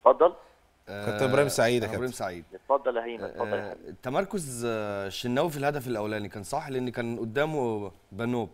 اتفضل كابتن إبراهيم سعيد يا آه، كابتن. ابراهيم سعيد اتفضل يا هيما اتفضل يا آه، حبيبي. تمركز آه، الشناوي في الهدف الاولاني كان صح لان كان قدامه بنوب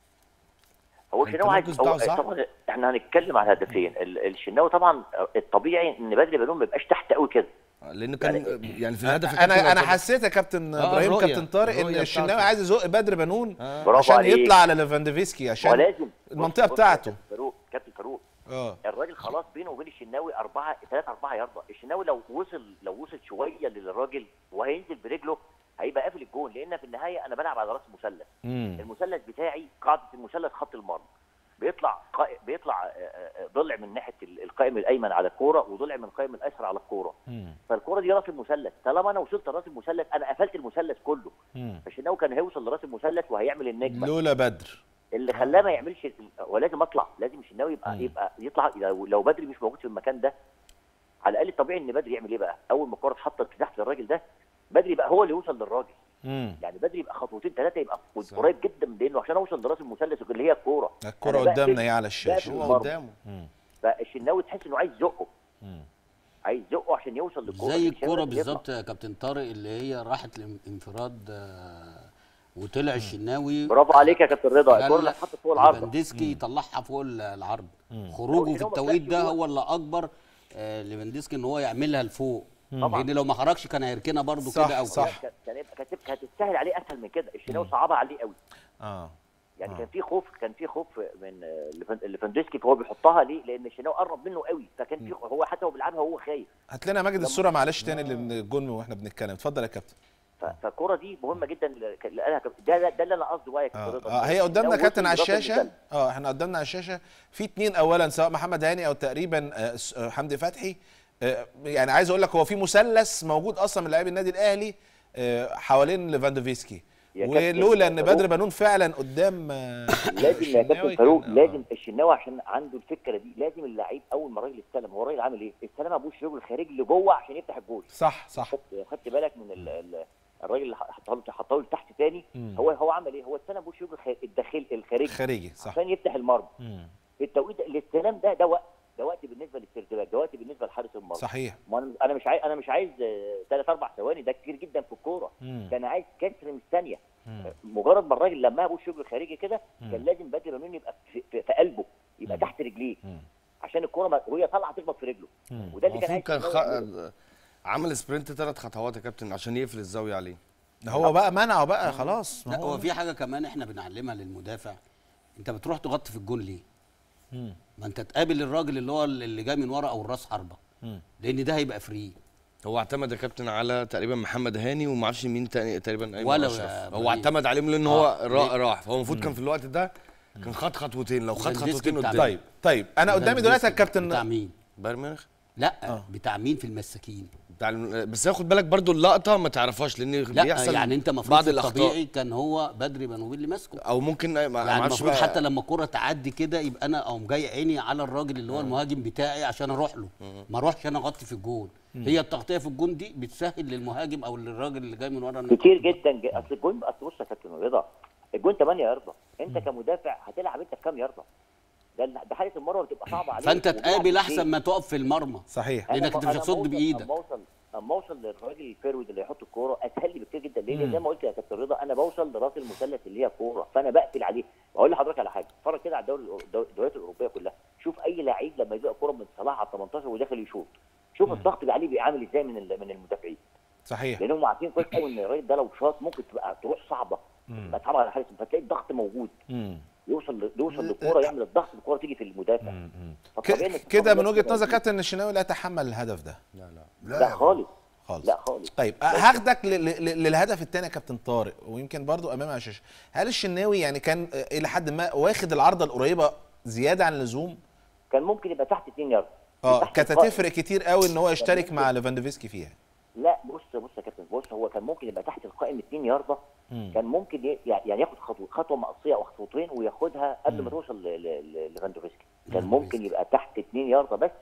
هو كان الشناوي عايز التمركز هو بتاعه صح؟ طبعا احنا هنتكلم على هدفين ال- الشناوي طبعا الطبيعي ان بدري بنون ما يبقاش تحت قوي كده آه، لانه كان آه، يعني في الهدف الكابتن انا انا يعتبر- حسيت يا كابتن آه، ابراهيم الرؤية. كابتن طارق ان الرؤية الشناوي بتاعته. عايز يزق بدر بنون برافو عشان عليك. يطلع على ليفاندوفسكي عشان ولازم المنطقه بص- بص يا بتاعته كابتن فاروق كابتن فاروق اه الراجل خلاص بينه وبين الشناوي أربعة ثلاثة أربعة ياردة الشناوي لو وصل لو وصل شوية للراجل وهينزل برجله هيبقى قافل الجون لأن في النهاية أنا بلعب على راس مثلث مم. المثلث بتاعي قاعدة المثلث خط المرمى بيطلع قا- بيطلع آه، آه، ضلع من ناحية ال- القائم الأيمن على الكورة وضلع من القائم الأيسر على الكورة مم. فالكورة دي راس المثلث طالما أنا وصلت لراس المثلث أنا قفلت المثلث كله مم. فالشناوي كان هيوصل لراس المثلث وهيعمل النجمة لولا بدر اللي خلاه ما يعملش ولازم اطلع لازم الشناوي يبقى مم. يبقى يطلع لو, لو بدري مش موجود في المكان ده على الاقل الطبيعي ان بدري يعمل ايه بقى اول ما الكوره اتحطت تحت الراجل ده بدري بقى هو اللي يوصل للراجل مم. يعني بدري يبقى خطوتين ثلاثه يبقى صح. قريب جدا من لانه عشان اوصل لراس المثلث اللي هي الكوره الكرة أنا قدامنا بقفل- هي على بقفل الشاشه هو المرمى. قدامه مم. فالشناوي تحس انه عايز يزقه مم. عايز يزقه عشان يوصل للكوره زي مش هو الكوره اللي يطلع. بالظبط يا كابتن طارق اللي هي راحت لانفراد آه، وطلع الشناوي برافو عليك يا كابتن رضا الكوره اللي خلى اتحطت فوق العارضه ليفانديسكي يطلعها فوق ال- العرض مم. خروجه في الشناوي ما التوقيت طلعش ده جوه. هو اللي اجبر آه، ليفانديسكي ان هو يعملها لفوق طبعا. لان لو ما خرجش كان هيركنها برده صح، كده او صح. كده. كان كان يبقى- كانت كانت تستاهل عليه اسهل من كده الشناوي صعبها عليه قوي اه يعني آه. كان في خوف كان في خوف من آه، ليفان- ليفاندوسكي فهو بيحطها ليه؟ لان الشناوي قرب منه قوي فكان في هو حتى هو بيلعبها هو خايف هات لنا ماجد الصوره معلش تاني اللي من الجون واحنا بنتكلم اتفضل يا كابتن ف- فالكره دي مهمه جدا اللي اللي قالها كابتن- ده ده, ده اللي انا قصدي بقى يا كابتن اه, رضا. آه هي قدامنا لو كابتن وصل على لراس الشاشه المثلث. اه احنا قدامنا على الشاشه في اتنين اولا سواء محمد هاني او تقريبا آه س- آه، حمدي فتحي آه يعني عايز اقول لك هو في مثلث موجود اصلا من لاعبي النادي الاهلي آه حوالين ليفاندوفسكي يا كابتن ولولا ان فاروق. بدر بنون فعلا قدام آه لازم يا الشناوي كابتن فاروق كان- آه. لازم الشناوي عشان عنده الفكره دي لازم اللعيب اول ما الراجل استلم هو الراجل عامل ايه؟ استلم ابوش رجله الخارجي لجوه عشان يفتح الجول صح صح خدت خدت بالك من ال- ال- الراجل اللي حطها له حطها له تحت تاني مم. هو هو عمل ايه؟ هو استلم ابوش رجله الخ- الداخلي الخارجي خارجي صح عشان يفتح المرمى مم. في التوقيت ده- الاستلام ده ده وقت ده وقت بالنسبه للاسترتباك ده وقت بالنسبه لحارس المرمى صحيح ما انا انا مش عايز انا مش عايز ثلاث اربع ثواني ده كتير جدا في الكوره مم. كان عايز كسر من الثانيه مم. مجرد ما الراجل لما ابو الشغل الخارجي كده مم. كان لازم بدر بنون يبقى في, في, في قلبه يبقى مم. تحت رجليه مم. عشان الكوره ما- وهي طالعه تخبط في رجله مم. وده اللي كان المفروض عايز كان الشناوي خ... يعمله. عمل سبرنت ثلاث خطوات يا كابتن عشان يقفل الزاويه عليه هو بقى منعه بقى خلاص ما لا هو في حاجه كمان احنا بنعلمها للمدافع انت بتروح تغطي في الجون ليه؟ مم. ما انت تقابل الراجل اللي هو اللي جاي من ورا او الراس حربه مم. لان ده هيبقى فري هو اعتمد يا كابتن على تقريبا محمد هاني وما اعرفش مين تاني تقريبا ايمن ولا أشرف. يا هو إبراهيم. اعتمد عليهم لان هو آه، را- ليه؟ راح فهو المفروض كان في الوقت ده كان خد خطوتين لو خد فالديسك خطوتين بتاع قدام طيب طيب انا قدامي دلوقتي يا بتاع كابتن مين؟ بايرن ميونخ لا آه. بتاع مين في المساكين؟ بتاع الم- بس ياخد بالك برضو اللقطه ما تعرفهاش لان لا بيحصل يعني انت المفروض بعض في الاخطاء الطبيعي كان هو بدري بنوبيل اللي ماسكه او ممكن ما ما يعني اعرفش المفروض بقى حتى لما الكرة تعدي كده يبقى انا اقوم جاي عيني على الراجل اللي هو المهاجم بتاعي عشان اروح له ما اروحش انا اغطي في الجون هي التغطيه في الجون دي بتسهل للمهاجم او للراجل اللي جاي من ورا إنه كتير جدا ج- اصل الجون اصل بص يا كابتن رضا الجون 8 يارده انت كمدافع هتلعب انت في كام يارده ده ده حارس المرمى بتبقى صعبه عليك فانت وبيلعب تقابل بإيديه. احسن ما تقف في المرمى صحيح لأنك أنا- أنت مش أنا هتصد أما أوصل- بإيدك. اما اوصل اما اوصل للراجل الفيرود اللي هيحط الكوره اسهل لي بكتير جدا ليه؟ لان زي ما قلت يا كابتن رضا انا بوصل لراس المثلث اللي هي الكوره فانا بقفل عليه اقول لحضرتك على حاجه اتفرج كده على الدوري الدوري- الدوريات الاوروبيه كلها شوف اي لعيب لما يزق كوره من صلاح على 18 وداخل يشوط شوف الضغط اللي عليه بيبقى عامل ازاي من ال- من المدافعين صحيح لانهم عارفين كويس قوي ان الراجل ده لو شاط ممكن تبقى تروح صعبه تبقى صعبه على الحارس فتلاقي الضغط موجود مم. يوصل ل- يوصل للكوره يعمل الضغط الكوره تيجي في المدافع مم. فالطبيعي ك- إنك كده تاخد من وجهه نفس نظر الموضوع. كابتن الشناوي لا يتحمل الهدف ده لا لا لا خالص خالص لا خالص طيب أه، هاخدك ل- ل- للهدف الثاني يا كابتن طارق ويمكن برضو امامي على الشاشه هل الشناوي يعني كان آه، الى حد ما واخد العارضه القريبه زياده عن اللزوم كان ممكن يبقى تحت 2 يارد اه تحت كانت القائم. هتفرق كتير قوي ان هو يشترك مع ليفاندوفسكي فيها لا بص بص يا كابتن بص هو كان ممكن يبقى تحت القائم 2 يارده مم. كان ممكن ي- يعني ياخد خطوه خطوه مقصيه او خطوتين وياخدها قبل ما توصل ل- ل- ل- لفاندوفسكي كان ممكن يبقى تحت 2 يارده بس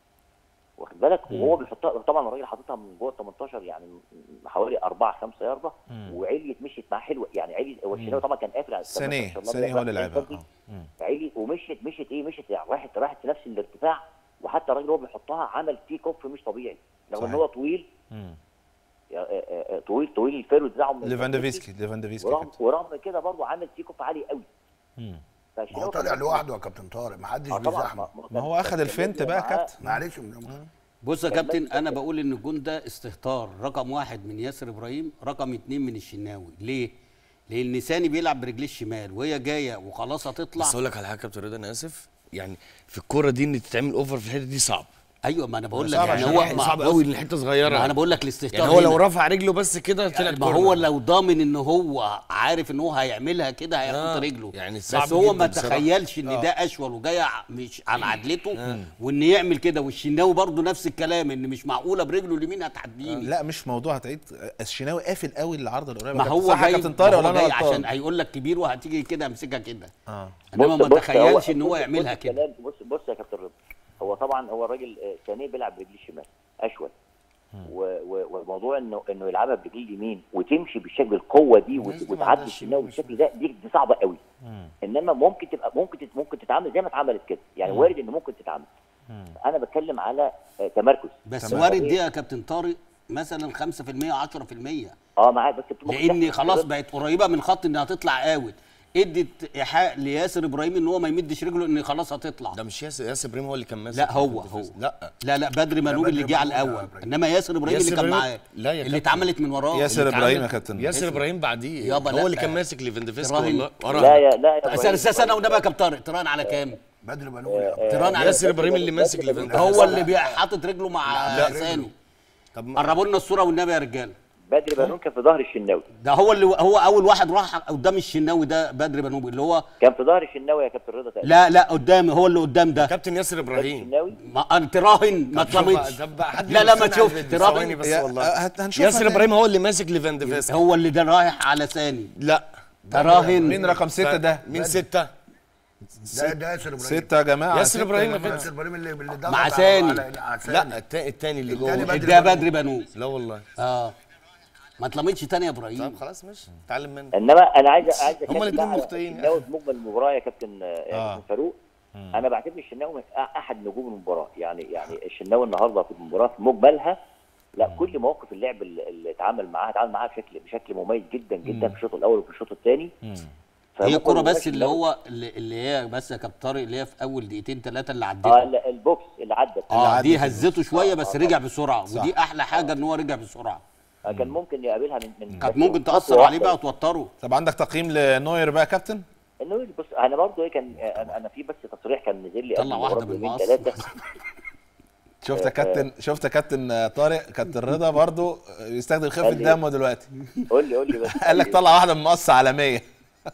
واخد بالك وهو بيحطها طبعا الراجل حاططها من جوه ال 18 يعني م- حوالي 4 5 يارده وعليت مشيت معاه حلوه يعني علي هو الشناوي طبعا كان قافل على الثمانية ما سنيه شاء الله، سنيه هو اللي راح لعبها ينفذ. آه. مم. عالي ومشيت مشيت ايه مشيت يعني راحت راحت في نفس الارتفاع وحتى الراجل هو بيحطها عمل تيك اوف مش طبيعي رغم ان صحيح. هو طويل مم. يا- آه، آه، طويل طويل الفيرو بتاعه من ليفاندوفسكي ليفاندوفسكي يا ورغم كابتن ورغم كده برضه عامل تيك اوف عالي قوي مم. ما هو فالشناوي طالع كان- لوحده يا كابتن طارق ما حدش آه طبعا بيزحمه ما هو اخد الفنت بقى يا معاه- كابتن معلش بص يا كابتن انا بقول ان الجون ده استهتار رقم واحد من ياسر ابراهيم رقم اتنين من الشناوي ليه؟ لان ساني بيلعب برجليه الشمال وهي جايه وخلاص هتطلع بس اقول لك على حاجه يا كابتن رضا انا اسف يعني في الكوره دي ان تتعمل اوفر في الحته دي صعب ايوه ما انا بقول لك صعب يعني عشان هو واحد ما- صعب بص، قوي الحته صغيره ما انا بقول لك الاستهتار يعني هو لو هنا. رفع رجله بس كده طلعت ما كورنر. هو لو ضامن ان هو عارف ان هو هيعملها كده هيحط آه، رجله يعني بس صعب هو جداً ما بصراحة. تخيلش ان ده اشول وجاي ع- مش على عدلته وان يعمل كده والشناوي برضه نفس الكلام ان مش معقوله برجله اليمين هتعديني لا مش موضوع هتعيد الشناوي قافل قوي العرضه القريبه ما يا هو كابتن. صح يا جاي كابتن طارق ما ولا هو انا جاي غلطان؟ عشان هيقول لك كبير وهتيجي كده امسكها كده اه انما بص- ما بص، تخيلش هو- ان هو بص- يعملها بص كده الكلام- بص بص يا كابتن رضا هو طبعا هو الراجل آه، ثاني بيلعب برجليه الشمال اشول و- و- والموضوع انه انه يلعبها برجليه اليمين وتمشي بالشكل بالقوه دي وت- الناس دي ما وتعدي عندهاش الشناوي يمين بالشكل ده دي, دي صعبه قوي انما ممكن تبقى ممكن تت- ممكن تتعامل زي ما اتعملت كده يعني وارد ان ممكن تتعمل انا بتكلم على آه، تمركز بس تمام. وارد دي يا كابتن طارق مثلا 5% 10% اه معاك بس ممكن لان تحصل. خلاص بقت قريبه من خط انها تطلع اوت ادت ايحاء لياسر ابراهيم ان هو ما يمدش رجله ان خلاص هتطلع ده مش ياسر ياسر ابراهيم هو اللي كان ماسك لا هو الديفنس. هو لا لا لا بدر منوب اللي بدر جه على منوب، لا، الاول إبراهيم. انما ياسر ابراهيم اللي ياسر كان إبراهيم- معاه لا يا اللي كابتن. اتعملت من وراه ياسر اللي ابراهيم يا اتعملت- كابتن ياسر ابراهيم بعديه يابا هو لا. اللي كان ماسك ليفاندوفسكي تراهن. والله لا يا لا يا اسال اساس انا والنبي يا كابتن طارق تران على كام؟ بدر بنقول تران على ياسر ابراهيم اللي ماسك ليفاندوفسكي هو اللي بي- حاطط رجله مع لا، ثاني طب ما- قربوا لنا الصوره والنبي يا رجاله بدري بنون كان في ظهر الشناوي ده هو اللي هو اول واحد راح قدام الشناوي ده بدر بنوبي اللي هو كان في ظهر الشناوي يا كابتن رضا تقريبا لا لا قدامي هو اللي قدام ده كابتن ياسر ابراهيم الشناوي ما أنا تراهن ما طب شوف تلمتش بقى- طب بقى حد لا لا ما يبص تشوف على الفيديو. ثواني تراهن بس يا- والله آه، هت- هنشوفها ياسر تاني. ابراهيم هو اللي ماسك ليفاندوفسكي هو اللي ده رايح على ثاني لا تراهن مين رقم ستة ده؟ مين ستة؟ ده ده ياسر ابراهيم ستة يا جماعة ياسر ستة إبراهيم يا يا جماعة. ياسر ابراهيم اللي اللي ضغط مع على- ثاني. على- على ثاني. لا التا- التاني اللي التاني جوه بدري ده بنوب. بدر بنوب لا والله اه ما تلمتش تاني يا ابراهيم طب خلاص ماشي اتعلم منه انما انا عايز عايز أتكلم الاتنين بقى على مخطئين. الشناوي في مجمل المباراه يا كابتن يا آه. كابتن فاروق انا بعتبر الشناوي من أ- احد نجوم المباراه يعني يعني الشناوي النهارده في المباراه في مجملها لا كل مواقف اللعب اللي اللي اتعامل معاها اتعامل معاها بشكل بشكل مميز جدا جدا في الشوط الاول وفي الشوط الثاني هي الكرة بس اللي هو اللي, اللي هي بس يا كابتن طارق اللي هي في اول دقيقتين ثلاثه اللي اه عدته ال- البوكس اللي عدت اه دي عدت. هزته شويه بس رجع بسرعه ودي احلى حاجه ان هو رجع بسرعه آه، كان ممكن يقابلها من من كانت بس ممكن خطوة تاثر عليه واحدة. بقى وتوتره طب عندك تقييم لنوير بقى يا كابتن؟ انه بص انا برضه ايه كان انا انا في بس تصريح كان نزل لي طلع واحدة من المقص. ثلاثه شفت يا كابتن شفت يا كابتن طارق كابتن رضا برضو يستخدم خفة قال لي- دمه دلوقتي قول لي قول لي بس قال لك طلع واحدة من مقص عالمية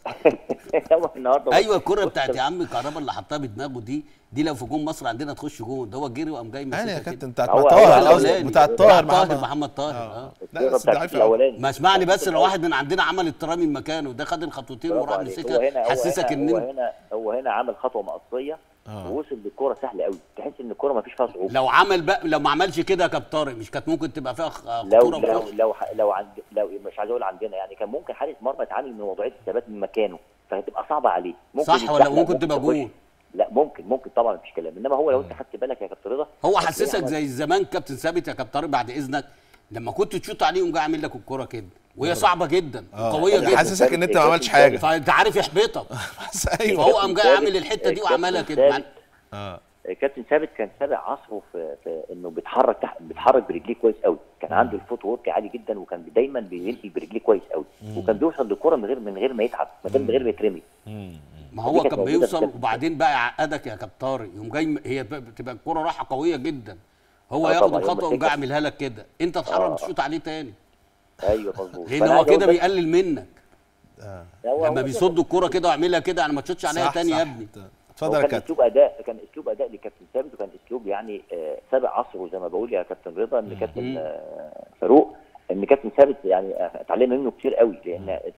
هو النهارده ايوه الكره بتاعت يا عم كهربا اللي حطها بدماغه دي دي لو في جون مصر عندنا تخش جون ده هو جري وقام جاي انا ماسكها يا كده. كابتن بتاعت هو- طاهر هو قصدي الأولاني. بتاعت طاهر طاهر محمد محمد محمد طاهر اه لا الكرة بس بتاعت ضعيف الشوط أوي. الاولاني ما اسمعني بس لو واحد من عندنا عمل الترامي من مكانه ده خد الخطوتين برافو وراح عليك. هو مسكها هنا هو حسسك هنا ان هو انت- هنا هو هنا عمل خطوه مقصيه ووصل للكوره سهل قوي تحس ان الكوره ما فيش فيها صعوبه لو عمل بقى لو ما عملش كده يا كابتن طارق مش كانت ممكن تبقى فيها خ- لو خطوره لو وخطوره لو ح- لو عند لو مش عايز اقول عندنا يعني كان ممكن حارس مرمى يتعامل من وضعيه الثبات من مكانه فهتبقى صعبه عليه ممكن صح ولا يتزحلق، ممكن تبقى يخش. جول؟ لا ممكن ممكن طبعا مفيش كلام انما هو لو انت خدت بالك يا كابتن رضا هو هتلاقيه حسسك عمل- زي زمان كابتن ثابت يا كابتن طارق بعد اذنك لما كنت تشوط عليه يقوم جاي عامل لك الكوره كده وهي صعبه جدا وقويه جدا حاسسك ان انت ما عملتش حاجة فانت عارف يحبطك بس ايوه فهو قام جاي ثابت- عامل الحته دي كابتن وعملها كده ثابت- اه كابتن ثابت كان سابق عصره في, في انه بيتحرك تحت بيتحرك برجليه كويس قوي كان عنده الفوت وورك عالي جدا وكان دايما بينقل برجليه كويس قوي وكان بيوصل للكوره من غير من غير ما يتعب من غير ما يترمي ما دي هو كانت كان موجودة بيوصل في- وبعدين بقى يعقدك يا كابتن طارق يقوم جاي م- هي ب- بتبقى الكوره راحه قويه جدا هو آه ياخد طبعاً، يوم الخطوه ويقوم مسكها. جاي عاملها لك كده انت تتحرك آه. تشوط عليه تاني ايوه مظبوط لان فأنا هو عايز أقول كده بس- بيقلل منك هو- لما هو بيصد الكوره كده ويعملها كده انا ما تشوتش عليها صح تاني صح يا ابني اتفضل هو يا كان كابتن اسلوب اداء كان اسلوب اداء لكابتن ثابت وكان اسلوب يعني آه، سابق عصره زي ما بقول يا كابتن رضا ان كابتن آه، فاروق ان كابتن ثابت يعني آه، اتعلمنا منه كتير قوي لان